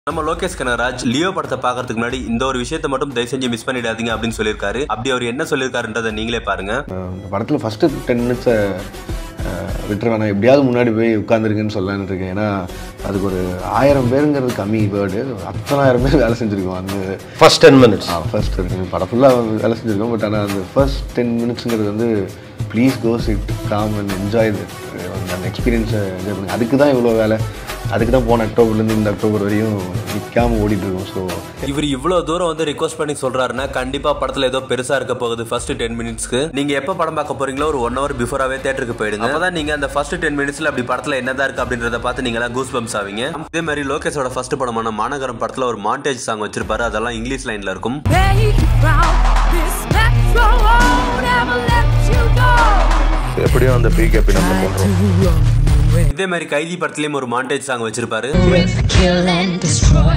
நம்ம லோகேஷ் கனகராஜ் லியோ படத்தை பார்க்கறதுக்கு முன்னாடி இந்த ஒரு விஷயத்தை மட்டும் தயவு செஞ்சு மிஸ் பண்ணிடாதீங்க அப்படின்னு சொல்லியிருக்காரு அப்படி அவர் என்ன சொல்லியிருக்காருன்றதை நீங்களே பாருங்க இந்த படத்தில் ஃபஸ்ட்டு டென் மினிட்ஸை விட்டுரு வேணாம் எப்படியாவது முன்னாடி போய் உட்காந்துருக்குன்னு சொல்லலான்னு இருக்கேன் ஏன்னா அதுக்கு ஒரு ஆயிரம் பேருங்கிறது கம்மி வேர்டு அத்தனாயிரம் பேர் வேலை செஞ்சுருக்கோம் அந்த ஃபர்ஸ்ட் டென் மினிட்ஸ் ஃபர்ஸ்ட் படம் ஃபுல்லாக வேலை செஞ்சுருக்கோம் பட் ஆனால் அந்த ஃபர்ஸ்ட் டென் மினிட்ஸுங்கிறது வந்து please go sit calm and enjoy அந்த எக்ஸ்பீரியன்ஸை என்ஜாய் பண்ணுங்க அதுக்கு தான் இவ்வளோ வேலை அதுக்கு தான் போன அக்டோபர்லேருந்து இந்த அக்டோபர் வரையும் நிற்காம ஓடிட்டு இருக்கோம் ஸோ இவர் இவ்வளவு தூரம் வந்து ரிக்வஸ்ட் பண்ணி சொல்றாருன்னா கண்டிப்பா படத்துல ஏதோ பெருசா இருக்க போகுது ஃபர்ஸ்ட் டென் மினிட்ஸ்க்கு நீங்க எப்ப படம் பார்க்க போறீங்களோ ஒரு ஒன் ஹவர் பிஃபோராவே தேட்டருக்கு போயிடுங்க அப்பதான் நீங்க அந்த ஃபர்ஸ்ட் டென் மினிட்ஸ்ல அப்படி படத்துல என்னதான் இருக்கு அப்படின்றத பார்த்து நீங்க எல்லாம் கூஸ் பம்ஸ் ஆவீங்க இதே மாதிரி லோகேஷோட ஃபர்ஸ்ட் படமான மாநகரம் படத்துல ஒரு மாண்டேஜ் சாங் வச்சிருப்பாரு அதெல்லாம் இங்கிலீஷ் லைன்ல இருக்கும் Make you proud. This metro won't ever let you go. எப்படியும் அந்த பி கேபி நம்ம பண்றோம் இதே மாதிரி கைதி படத்துலயும் ஒரு மாண்டேஜ் சாங் வச்சிருப்பாரு Rape, kill, and destroy.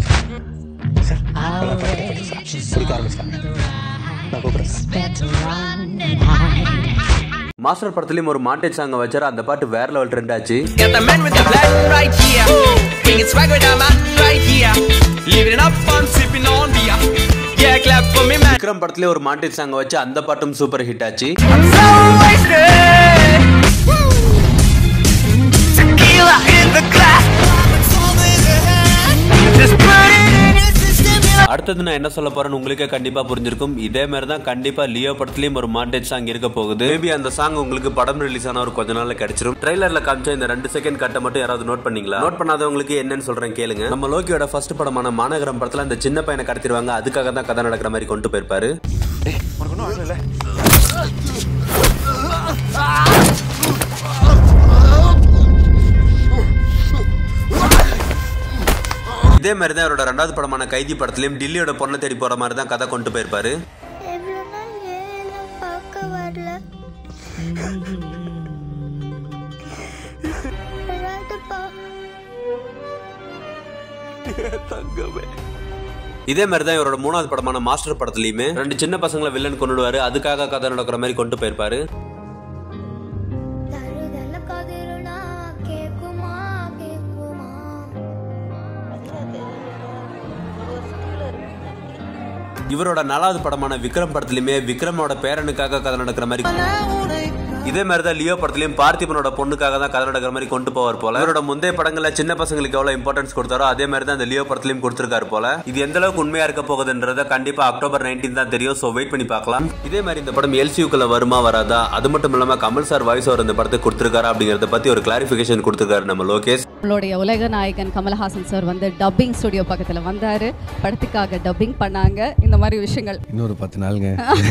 Our age is on the rise. Better run and hide. Master படத்துலயும் ஒரு மாண்டேஜ் சாங் வச்சாரு அந்த பாட்டு வேற லெவல் ட்ரெண்ட் ஆச்சு Got the man with the black right here. Bringing swag with the man right here. Living it up, I'm sipping on beer. Yeah, clap for me, man. Vikram படத்துலயே ஒரு montage song வச்சு அந்த பாட்டும் super hit ஆச்சு So wasted. Tequila in the glass. Just put it in your system. அடுத்தது நான் என்ன சொல்ல போறேன்னு உங்களுக்கே கண்டிப்பா புரிஞ்சிருக்கும் இதே மாதிரி தான் கண்டிப்பா லியோ படத்துலயும் ஒரு மாண்டேஜ் சாங் இருக்க போகுது மேபி அந்த சாங் உங்களுக்கு படம் ரிலீஸ் ஆன ஒரு கொஞ்ச நாள்ல கிடைச்சிரும் ட்ரைலர்ல காமிச்ச இந்த ரெண்டு செகண்ட் கட்டை மட்டும் யாராவது நோட் பண்ணீங்களா நோட் பண்ணாதவங்களுக்கு என்னன்னு சொல்றேன் கேளுங்க நம்ம லோக்கியோட ஃபர்ஸ்ட் படமான மாநகரம் படத்துல அந்த சின்ன பையனை கடத்திடுவாங்க அதுக்காக தான் கதை நடக்கிற மாதிரி கொண்டு போயிருப்பாரு இதே மாதிரி தான் அவரோட ரெண்டாவது படமான கைதி படத்துலயும் டில்லியோட பொண்ணை தேடி போற மாதிரி தான் கதை கொண்டு போயிருப்பாரு எவ்வளோ நாள் ஏல பார்க்க வரல வராதுப்பா இதே மாதிரி தான் இவரோட மூணாவது படமான மாஸ்டர் படத்துலயுமே ரெண்டு சின்ன பசங்களை வில்லன் கொண்டுடுவாரு அதுக்காக கதை நடக்கிற மாதிரி கொண்டு போயிருப்பாரு தருதல கதிருனா கேக்குமா கேக்குமா இவரோட நாலாவது படமான விக்ரம் படத்துலயுமே விக்ரமோட பேரனுக்காக கதை நடக்கிற மாதிரி இதே மாதிரி தான் லியோ படத்துலயும் பார்த்திபனோட பொண்ணுக்காக தான் கதை நடக்கிற மாதிரி கொண்டு போவார் போல இவரோட முந்தைய படங்கள்ல சின்ன பசங்களுக்கு எவ்வளவு இம்பார்ட்டன்ஸ் கொடுத்தாரோ அதே மாதிரி தான் இந்த லியோ படத்துலயும் கொடுத்திருக்காரு போல இது எந்த அளவுக்கு உண்மையா இருக்க போகுதுன்றத கண்டிப்பா அக்டோபர் 19 தான் தெரியும் சோ வெயிட் பண்ணி பார்க்கலாம் இதே மாதிரி இந்த படம் எல்சியூக்குள்ள வருமா வராதா அது மட்டும் இல்லாம கமல் சார் வாய்ஸ் ஓவர் இந்த படத்தை கொடுத்திருக்காரு அப்படிங்கறத பத்தி ஒரு கிளாரிபிகேஷன் கொடுத்திருக்காரு நம்ம லோகேஷ் நம்மளுடைய உலக நாயகன் கமலஹாசன் சார் வந்து டப்பிங் ஸ்டுடியோ பக்கத்தில் வந்தார் படத்துக்காக டப்பிங் பண்ணாங்க இந்த மாதிரி விஷயங்கள் இன்னொரு பத்து நாளுங்க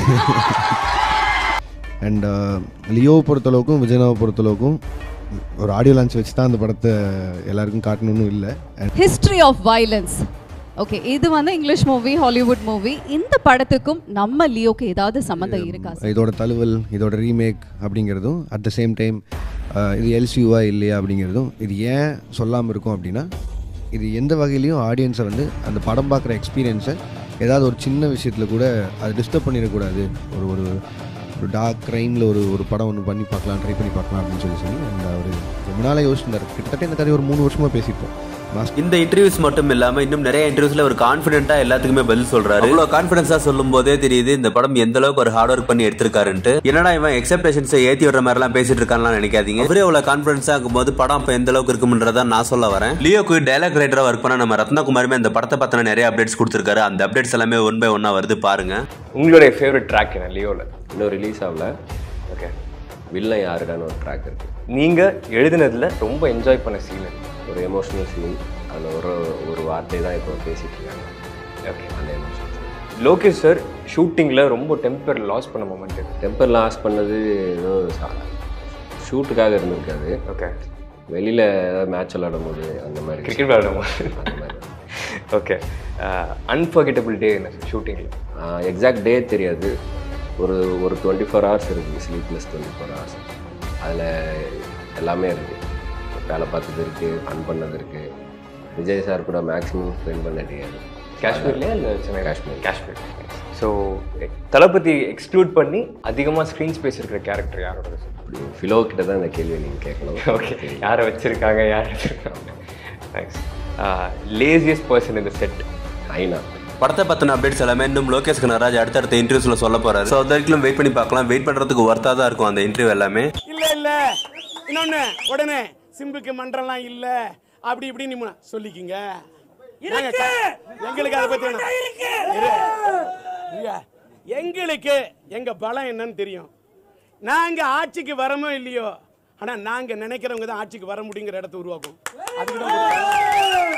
அண்ட் லியோவை பொறுத்தளவுக்கும் விஜயனாவை பொறுத்தளவுக்கும் ஒரு ஆடியோ லான்ச் வச்சு தான் அந்த படத்தை எல்லாருக்கும் காட்டணும்னு இல்லை and history of violence okay இது வந்து இங்கிலீஷ் மூவி ஹாலிவுட் மூவி இந்த படத்துக்கும் நம்ம லியோக்கு ஏதாவது சம்மந்தம் இருக்கா சார் இதோட தழுவல் இதோட ரீமேக் அப்படிங்கிறதும் அட் த சேம் டைம் இது எல்சியூவா இல்லையா அப்படிங்கிறதும் இது ஏன் சொல்லாமல் இருக்கும் அப்படின்னா இது எந்த வகையிலையும் ஆடியன்ஸை வந்து அந்த படம் பார்க்குற எக்ஸ்பீரியன்ஸை ஏதாவது ஒரு சின்ன விஷயத்தில் கூட அது டிஸ்டர்ப் பண்ணிடக்கூடாது ஒரு ஒரு ஒரு டார்க் க்ரைமில் ஒரு ஒரு படம் ஒன்று பண்ணி பார்க்கலாம் ட்ரை பண்ணி பார்க்கலாம் அப்படின்னு சொல்லி சொல்லி அந்த அவர் ரொம்ப நாளாக யோசிச்சிருந்தார் கிட்டத்தட்ட இந்த கதை ஒரு மூணு வருஷமாக பேசியிருப்போம் லாஸ்ட் இந்த இன்டர்வியூஸ் மட்டும் இல்லாம இன்னும் நிறைய இன்டர்வியூஸ்ல ஒரு கான்பிடென்ட்டா எல்லாத்துக்குமே பதில் சொல்றாரு அவ்வளவு கான்பிடன்ஸா சொல்லும் போதே தெரியுது இந்த படம் எந்த அளவுக்கு ஒரு ஹார்ட் ஒர்க் பண்ணி எடுத்திருக்காருன்ட்டு என்னடா இவன் எக்ஸப்டேஷன்ஸை ஏத்தி விடுற மாதிரி எல்லாம் பேசிட்டு இருக்கான்லாம் நினைக்காதீங்க அவரே அவ்வளவு கான்பிடன்ஸா இருக்கும்போது படம் இப்ப எந்த அளவுக்கு இருக்கும்ன்றத நான் சொல்ல வரேன் லியோக்கு டைலாக் ரைட்டரா ஒர்க் பண்ண நம்ம ரத்னகுமாருமே இந்த படத்தை பத்தின நிறைய அப்டேட்ஸ் கொடுத்திருக்காரு அந்த அப்டேட்ஸ் எல்லாமே ஒன் பை ஒன்னா வருது பாருங்க உங்களுடைய ஃபேவரட் ட்ராக் என்ன லியோவில் இன்னும் ரிலீஸ் ஆகல ஓகே வில்லன் யாருக்கான ஒரு ட்ராக் இருக்கு நீங்கள் எழுதுனதுல ரொம்ப என்ஜாய் பண்ண சீன் ஒரு எமோஷனல் சீன் அதில் ஒரு ஒரு வார்த்தை தான் இப்போ பேசிட்டு இருக்காங்க ஓகே அந்த எமோஷன் லோகேஷ் சார் ஷூட்டிங்கில் ரொம்ப டெம்பர் லாஸ் பண்ண மூமெண்ட் இது டெம்பர் லாஸ் பண்ணது ஏதோ ஷூட்டுக்காக இருந்திருக்காது ஓகே வெளியில் ஏதாவது மேட்ச் விளாடும் போது அந்த மாதிரி கிரிக்கெட் விளையாடும் அந்த மாதிரி ஓகே அன்ஃபர்கெட்டபிள் டே என்ன ஷூட்டிங்கில் எக்ஸாக்ட் டே தெரியாது ஒரு ஒரு டுவெண்ட்டி ஃபோர் ஹவர்ஸ் இருக்குது ஸ்லீப்லெஸ் டுவெண்ட்டி ஃபோர் ஹவர்ஸ் அதில் எல்லாமே இருக்குது வேலை பார்த்தது இருக்குது ஃபன் பண்ணது இருக்குது விஜய் சார் கூட மேக்ஸிமம் ஸ்பெண்ட் பண்ண தெரியாது காஷ்மீர்லையா இல்லை சென்னை காஷ்மீர். காஷ்மீர் ஸோ தளபதி எக்ஸ்க்ளூட் பண்ணி அதிகமாக ஸ்க்ரீன் ஸ்பேஸ் இருக்கிற கேரக்டர் யாரோட அப்படி ஃபிலோ கிட்ட தான் இந்த கேள்வியை நீங்கள் கேட்கணும் ஓகே யாரை வச்சிருக்காங்க யார் வச்சிருக்காங்க தேங்க்ஸ் லேசியஸ்ட் பர்சன் இந்த செட் ஐநா படத்தை பத்தின அப்டேட்ஸ் எல்லாமே இன்னும் லோகேஷ் கனராஜ் அடுத்தடுத்த இன்டர்வியூஸ்ல சொல்ல போறாரு ஸோ அது வரைக்கும் வெயிட் பண்ணி பார்க்கலாம் வெயிட் பண்றதுக்கு ஒர்த்தா தான் இருக்கும் அந்த இன்டர்வியூ எல்லாமே இல்ல இல்ல இன்னொன்னு உடனே சிம்புக்கு மன்றம்லாம் இல்ல அப்படி இப்படி நீ சொல்லிக்கிங்க நாங்க க- எங்களுக்கு அதை பத்தி வேணாம். இரு. ஐயா, எங்களுக்கு எங்க பலம் என்னன்னு தெரியும் நாங்க ஆட்சிக்கு வரமோ இல்லையோ ஆனா நாங்க நினைக்கிறவங்க தான் ஆட்சிக்கு வர முடியுங்கிற இடத்த உருவாக்கும் அதுக்கு தான்